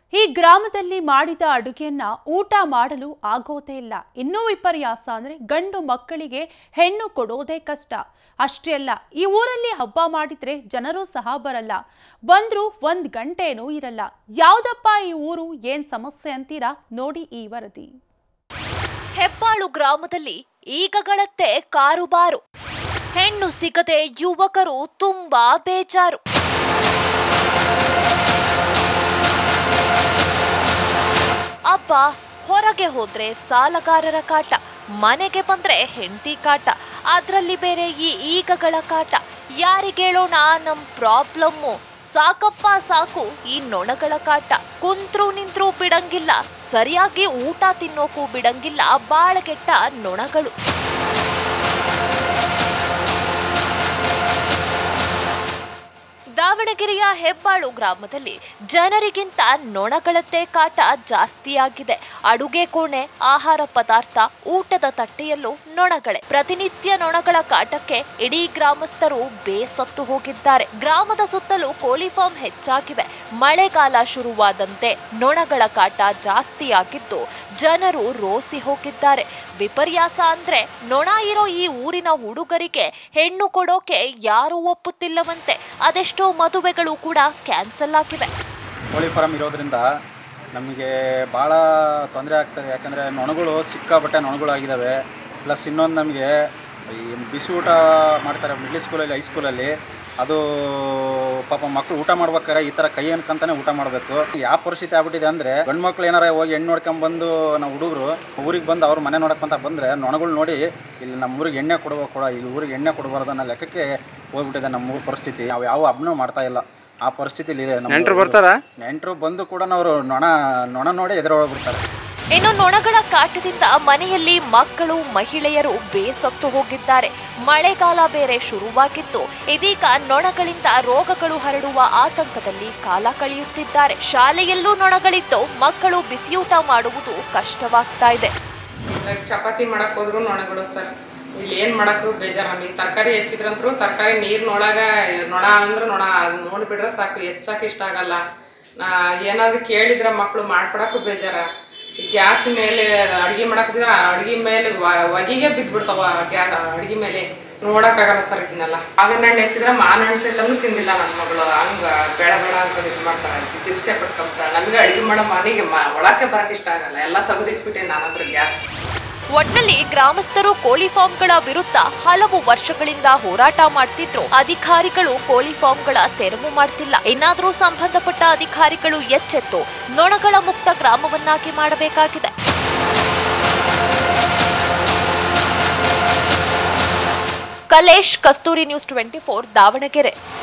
ಈ ಗ್ರಾಮದಲ್ಲಿ ಮಾಡಿದ ಅಡುಗೆಯನ್ನ ಊಟ ಮಾಡಲು ಆಗೋದೇ ಇಲ್ಲ ಇನ್ನೂ ವಿಪರ್ಯಾಸ ಅಂದ್ರೆ ಗಂಡು ಮಕ್ಕಳಿಗೆ ಹೆಣ್ಣು ಕೊಡೋದೇ ಕಷ್ಟ ಅಷ್ಟೇ ಅಲ್ಲ ಈ ಊರಲ್ಲಿ ಹಬ್ಬ ಮಾಡಿದ್ರೆ ಜನರು ಸಹ ಬರಲ್ಲ ಬಂದ್ರು ಒಂದ್ ಗಂಟೆನೂ ಇರಲ್ಲ ಯಾವ್ದಪ್ಪ ಈ ಊರು ಏನ್ ಸಮಸ್ಯೆ ಅಂತೀರಾ ನೋಡಿ ಈ ವರದಿ ಹೆಬ್ಬಾಳು ಗ್ರಾಮದಲ್ಲಿ ಈಗಗಳತ್ತೆ ಕಾರುಬಾರು ಹೆಣ್ಣು ಸಿಗದೆ ಯುವಕರು ತುಂಬಾ ಬೇಜಾರು ಅಬ್ಬ ಹೊರಗೆ ಹೋದ್ರೆ ಸಾಲಗಾರರ ಕಾಟ ಮನೆಗೆ ಬಂದ್ರೆ ಹೆಂಡತಿ ಕಾಟ ಅದ್ರಲ್ಲಿ ಬೇರೆ ಈ ಈಗಗಳ ಕಾಟ ಯಾರಿಗೇಳೋಣ ನಮ್ ಪ್ರಾಬ್ಲಮ್ಮು ಸಾಕಪ್ಪ ಸಾಕು ಈ ನೊಣಗಳ ಕಾಟ ಕುಂತ್ರು ನಿಂತ್ರು ಬಿಡಂಗಿಲ್ಲ ಸರಿಯಾಗಿ ಊಟ ತಿನ್ನೋಕು ಬಿಡಂಗಿಲ್ಲ ಬಾಳಗೆಟ್ಟ ನೊಣಗಳು ದಾವಣಗೆರೆಯ ಹೆಬ್ಬಾಳು ಗ್ರಾಮದಲ್ಲಿ ಜನರಿಗಿಂತ ನೊಣಗಳದ್ದೇ ಕಾಟ ಜಾಸ್ತಿಯಾಗಿದೆ ಅಡುಗೆ ಕೋಣೆ ಆಹಾರ ಪದಾರ್ಥ ಊಟದ ತಟ್ಟೆಯಲ್ಲೂ ನೊಣಗಳೇ ಪ್ರತಿನಿತ್ಯ ನೊಣಗಳ ಕಾಟಕ್ಕೆ ಇಡೀ ಗ್ರಾಮಸ್ಥರು ಬೇಸತ್ತು ಹೋಗಿದ್ದಾರೆ ಗ್ರಾಮದ ಸುತ್ತಲೂ ಕೋಳಿ ಫಾರ್ಮ್ ಹೆಚ್ಚಾಗಿವೆ ಮಳೆಗಾಲ ಶುರುವಾದಂತೆ ನೊಣಗಳ ಕಾಟ ಜಾಸ್ತಿಯಾಗಿದ್ದು ಜನರು ರೋಸಿ ಹೋಗಿದ್ದಾರೆ ವಿಪರ್ಯಾಸ ಅಂದ್ರೆ ನೊಣ ಇರೋ ಈ ಊರಿನ ಹುಡುಗರಿಗೆ ಹೆಣ್ಣು ಕೊಡೋಕೆ ಯಾರೂ ಒಪ್ಪುತ್ತಿಲ್ಲವಂತೆ ಅದೆಷ್ಟೋ ಮದುವೆಗಳು ಕೂಡ ಕ್ಯಾನ್ಸಲ್ ಆಗಿವೆ ಕೋಳಿ ಫಾರಮ್ ಇರೋದ್ರಿಂದ ನಮಗೆ ಭಾಳ ತೊಂದರೆ ಆಗ್ತದೆ ಯಾಕಂದರೆ ನೊಣಗಳು ಸಿಕ್ಕಾಪಟ್ಟೆ ನೊಣಗಳು ಆಗಿದ್ದಾವೆ ಪ್ಲಸ್ ಇನ್ನೊಂದು ನಮಗೆ ಈ ಬಿಸಿ ಊಟ ಮಾಡ್ತಾರೆ ಮಿಡ್ಲ್ ಸ್ಕೂಲಲ್ಲಿ ಹೈಸ್ಕೂಲಲ್ಲಿ ಅದು ಪಾಪ ಮಕ್ಕಳು ಊಟ ಮಾಡ್ಬೇಕಾದ್ರೆ ಈ ಥರ ಕೈ ಅನ್ಕಂತಾನೆ ಊಟ ಮಾಡಬೇಕು ಯಾವ ಪರಿಸ್ಥಿತಿ ಆಗ್ಬಿಟ್ಟಿದೆ ಅಂದರೆ ಗಂಡು ಮಕ್ಳು ಏನಾರ ಹೋಗಿ ಹೆಣ್ಣು ನೋಡ್ಕೊಂಬಂದು ನಾವು ಹುಡುಗರು ಊರಿಗೆ ಬಂದು ಅವ್ರ ಮನೆ ನೋಡಕ್ಕಂತ ಬಂದರೆ ನೊಣಗಳು ನೋಡಿ ಇಲ್ಲಿ ನಮ್ಮ ಊರಿಗೆ ಎಣ್ಣೆ ಕೊಡುವ ಕೊಡ ಇಲ್ಲಿ ಊರಿಗೆ ಎಣ್ಣೆ ಕೊಡಬಾರ್ದು ಅನ್ನೋ ಲೆಕ್ಕಕ್ಕೆ ಹೋಗ್ಬಿಟ್ಟಿದೆ ನಮ್ಮ ಊರ ಪರಿಸ್ಥಿತಿ ನಾವು ಯಾವ ಹಬ್ಬನೂ ಮಾಡ್ತಾ ಇಲ್ಲ ಆ ಪರಿಸ್ಥಿತಿಲಿ ಇದೆ ನಮ್ಮ ನೆಂಟ್ರು ಬರ್ತಾರಾ ನೆಂಟರು ಬಂದು ಕೂಡ ಅವರು ನೊಣ ನೊಣ ನೋಡಿ ಎದುರೊಳಗ್ಬಿಡ್ತಾರೆ ಇನ್ನು ನೊಣಗಳ ಕಾಟದಿಂದ ಮನೆಯಲ್ಲಿ ಮಕ್ಕಳು ಮಹಿಳೆಯರು ಬೇಸತ್ತು ಹೋಗಿದ್ದಾರೆ ಮಳೆಗಾಲ ಬೇರೆ ಶುರುವಾಗಿತ್ತು ಇದೀಗ ನೊಣಗಳಿಂದ ರೋಗಗಳು ಹರಡುವ ಆತಂಕದಲ್ಲಿ ಕಾಲ ಕಳೆಯುತ್ತಿದ್ದಾರೆ ಶಾಲೆಯಲ್ಲೂ ನೊಣಗಳಿದ್ದು ಮಕ್ಕಳು ಬಿಸಿಯೂಟ ಮಾಡುವುದು ಕಷ್ಟವಾಗ್ತಾ ಇದೆ ಲೈಕ್ ಚಪಾತಿ ಮಾಡಕ್ ಹೋದ್ರು ನೊಣಗಳು ಸರ್ ಇಲ್ಲಿ ಏನು ಮಾಡಕ್ಕೂ ಬೇಜಾರು ನಮಗೆ ತರಕಾರಿ ಹೆಚ್ಚಿದ್ರಂತ್ರು ತರಕಾರಿ ನೀರು ನೊಳಗ ನೊಣ ಅಂದ್ರೆ ನೊಣ ಅದ್ ನೋಡ್ಬಿಟ್ರೆ ಸಾಕು ಹೆಚ್ಚಕ್ಕೆ ಇಷ್ಟ ಆಗಲ್ಲ ನಾ ಏನಾದ್ರು ಕೇಳಿದ್ರೆ ಮಕ್ಕಳು ಮಾಡ್ಕೊಡಕ್ಕೂ ಬೇಜಾರ ಈ ಗ್ಯಾಸ್ ಮೇಲೆ ಅಡುಗೆ ಮಾಡಕ್ ಅಡುಗೆ ಮೇಲೆ ವ- ಹೊಗೆಗೆ ಬಿದ್ದ್ಬಿಡ್ತಾವ ಗ್ಯಾ ಅಡುಗೆ ಮೇಲೆ ನೋಡಕ್ಕಾಗಲ್ಲ ಸರ್ ಇದನ್ನೆಲ್ಲ ಮಾವಿನ ಹಣ್ಣು ಹೆಚ್ಚಿದ್ರೆ ಮಾವಿನ ಹಣ್ಣು ಸಹಿತನೂ ತಿಂದಿಲ್ಲ ನನ್ನ ಮಗಳು ಹಂಗ ಬೇಡ ಬೇಡ ಅಂತ ಇದು ಮಾಡ್ತಾರೆ ದಿವ್ಸೆ ಪಟ್ಕೊಂತಾರೆ ನಮಗೆ ಅಡುಗೆ ಮಾಡೋ ಮನೆಗೆ ಮ ಒಳಕ್ಕೆ ಬರಕ್ಕೆ ಇಷ್ಟ ಆಗಲ್ಲ ಎಲ್ಲ ತೆಗೆದಿಟ್ಬಿಟ್ಟೆ ನಾನಂದ್ರೆ ಗ್ಯಾಸ್ ಒಟ್ನಲ್ಲಿ ಗ್ರಾಮಸ್ಥರು ಕೋಳಿ ಫಾರ್ಮ್ಗಳ ವಿರುದ್ಧ ಹಲವು ವರ್ಷಗಳಿಂದ ಹೋರಾಟ ಮಾಡ್ತಿದ್ರು ಅಧಿಕಾರಿಗಳು ಕೋಳಿ ಫಾರ್ಮ್ಗಳ ತೆರವು ಮಾಡ್ತಿಲ್ಲ ಇನ್ನಾದ್ರೂ ಸಂಬಂಧಪಟ್ಟ ಅಧಿಕಾರಿಗಳು ಎಚ್ಚೆತ್ತು ನೊಣಗಳ ಮುಕ್ತ ಗ್ರಾಮವನ್ನಾಗಿ ಮಾಡಬೇಕಾಗಿದೆ Kalesh Kasturi news twenty four Davanagere